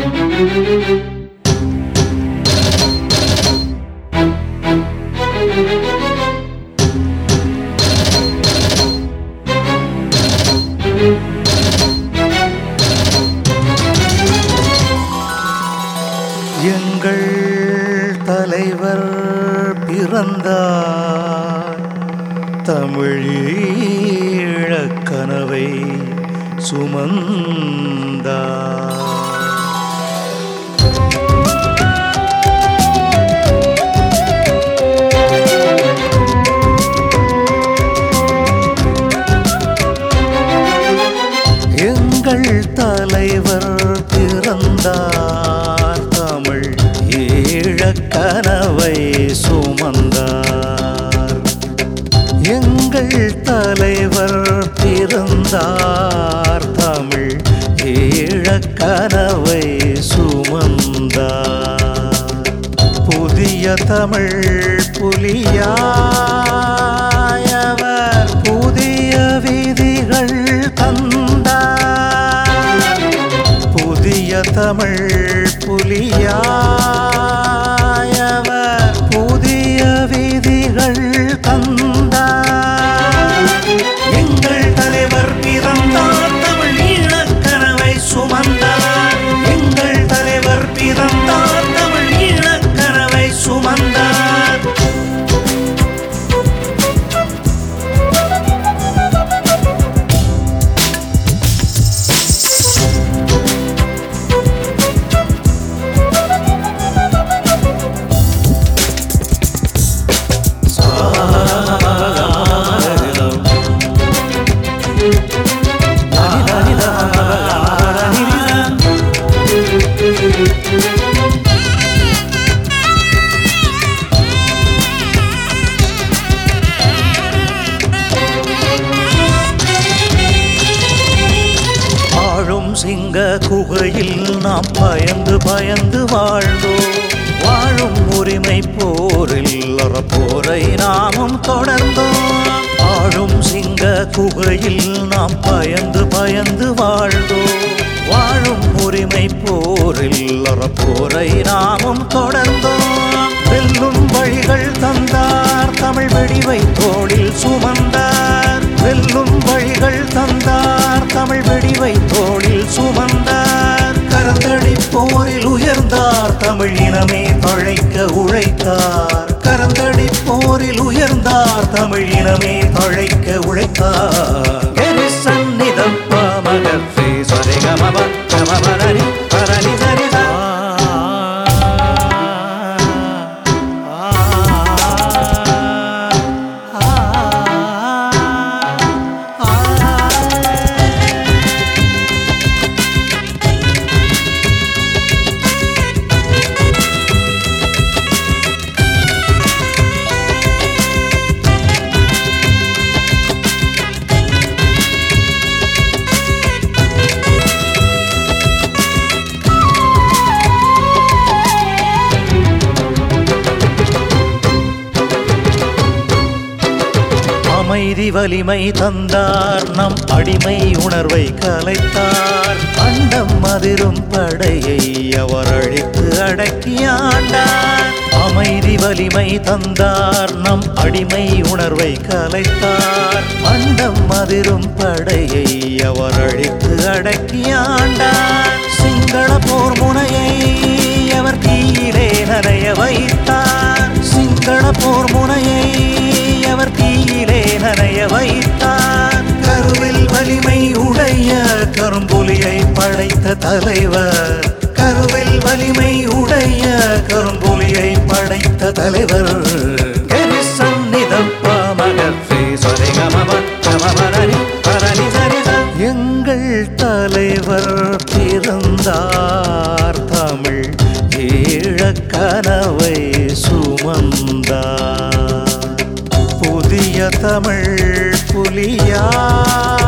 எங்கள் தலைவர் பிறந்தார் தமிழீழக் கனவை சுமந்தார் எங்கள் தலைவர் பிறந்தார் தமிழ் ஈழக் கனவை சுமந்தார் எங்கள் தலைவர் பிறந்தார் தமிழ் ஈழக் கனவை சுமந்தார் புதிய தமிழ் புலியாயவர் புதிய விதிகள் தந்தார் புதிய தமிழ் புலியாயவர் புதிய விதிகள் தந்தார் எங்கள் தலைவர் பிறந்தார் தமிழ் ஈழக்கனவை சுமந்தார் எங்கள் தலைவர் பிறந்தார் தமிழ் ஈழக்கனவை சுமந்தார் வாழும் சிங்க குகையில் நாம் பயந்து பயந்து வாழ்ந்தோம் வாழும் உரிமை போரில் போரை நாமும் தொடர்ந்தோம் வாழும் சிங்க குகையில் நாம் பயந்து பயந்து வாழ்ந்தோம் வாழும் உரிமை போரில் போரை நாமும் தொடர்ந்தோம் வெல்லும் வழிகள் தந்தார் தமிழ் வெடிவை தோளில் சுமந்தார் வெல்லும் வழிகள் தந்தார் தமிழ் வெடிவை தோளில் சுமந்தார் கரந்தடி போரில் உயர்ந்தார் தமிழ் இனமே தழைக்க உழைத்தார் கரந்தடி போரில் உயர்ந்தார் தமிழ் இனமே தழைக்க உழைத்தார் எரி சந்நிதம் பாமகர் ஸ்ரீ சரிகமப கமபரணி பரணி சரிதா அமைதி வலிமை தந்தார் நம் அடிமை உணர்வை கலைத்தார் அண்டம் அதிரும் படையை அவர் அழித்து அடக்கியாண்டார் அமைதி வலிமை தந்தார் நம் அடிமை உணர்வை கலைத்தார் அண்டம் அதிரும் படையை அவர் அழித்து அடக்கியாண்டார் சிங்கள போர் முனையை அவர் தீயிலே நனைய வைத்தார் சிங்கள போர் முனையை அவர் தீயிலே நனைய வைத்தார் கருவில் வலிமை உடைய கரும்புலியை படைத்த தலைவர் கருவில் வலிமை உடைய கரும்புலியை படைத்த தலைவர் எரி சந்நிதம் பாமகர் ஸ்ரீ சரிகமப கமபரணி பரணி சரிதா. எங்கள் தலைவர் பிறந்தார் தமிழ் ஈழக் கனவை சுமந்தார் புதிய தமிழ் புலியா